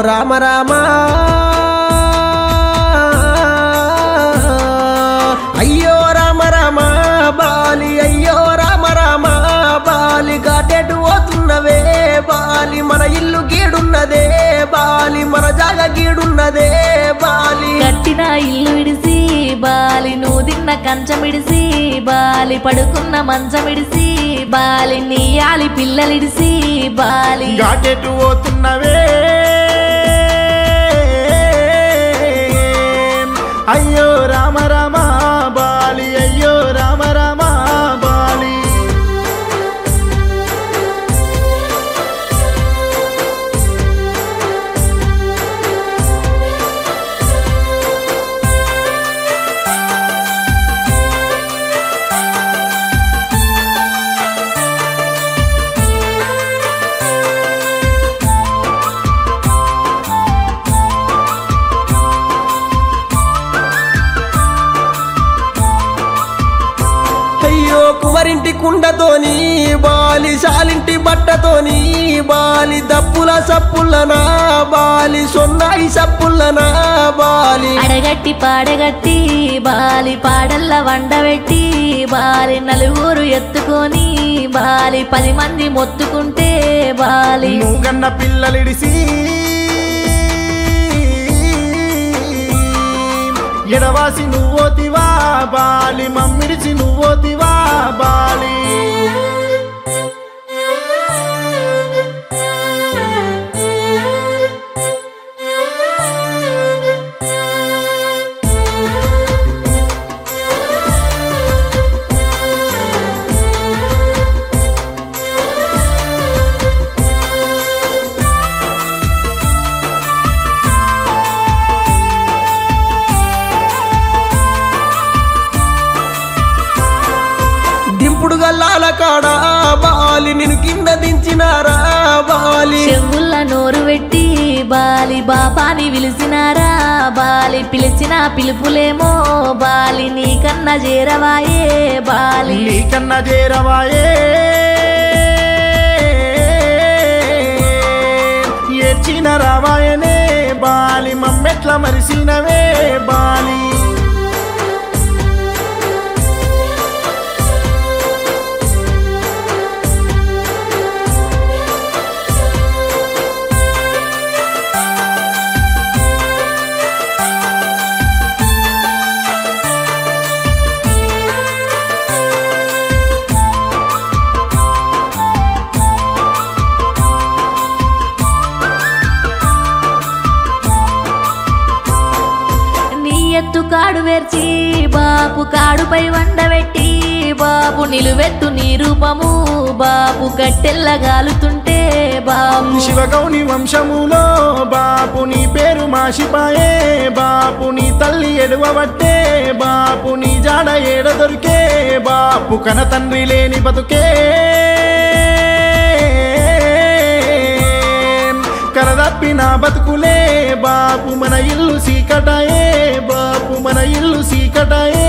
రామ రామ అయ్యో రామ రామ బాలి అయ్యో రామ రామ బాలి గాటెటు పోతున్నవే బాలి మన ఇల్లు గీడున్నదే బాలి మన జాగ గీడున్నదే బాలి కట్టిన ఇల్లు విడిసి బాలి నువ్వు తిన్న కంచమిడిసి బాలి పడుకున్న మంచమిడిసి బాలి నీయాలి పిల్లలిడిసి బాలి ఘాటెటు పోతున్నవే అయ్యో రామ రామ బాలి అయ్యో రామ రామ బాలి అయ్యో కువరింటి కుండతోని బాలి శాలింటి బట్టతోని బాలి దప్పుల సప్పుల్లనా బాలి సొన్నాయి సప్పుల్లనా బాలి అడగట్టి పాడగట్టి బాలి పాడల్ల వండబెట్టి బాలి నలుగురు ఎత్తుకొని బాలి పది మంది మొత్తుకుంటే బాలి నువ్వు గన్న పిల్లలిడిసి ఎడవాసి నువ్వోతివా బాలి మమ్మిడిచి నువ్వోతివా బాలి దింపుడు గల్లాల కాడ బాలి నిన్ను కింద దించినారా బాలి చెవుల్ల నోరు పెట్టి బాలి బాపాని పిలిచినారా బాలి పిలిచిన పిలుపులేమో బాలి నీకన్నా చేరవాయే బాలి నీకన్నా చేరవాయే ఏడ్చిన రావాయనే బాలి మమ్మెట్ల మరిసినవే బాలి నీ ఎత్తు కాడు వేర్చి బాపు కాడుపై వండబెట్టి బాపు నిలువెత్తు నీ రూపము బాపు గట్టెల్లగాలుతుంటే బాపు శివగౌని వంశములో బాపు నీ పేరు మాషిపాయే బాపు నీ తల్లి ఎడువబట్టే బాపు నీ జాడ ఏడ దొరికే బాపు కన తండ్రి లేని బతుకే కరదప్పిన బతుకులే బాపు మన ఇల్లు సీకటాయే బాపు మన ఇల్లు సీకటాయే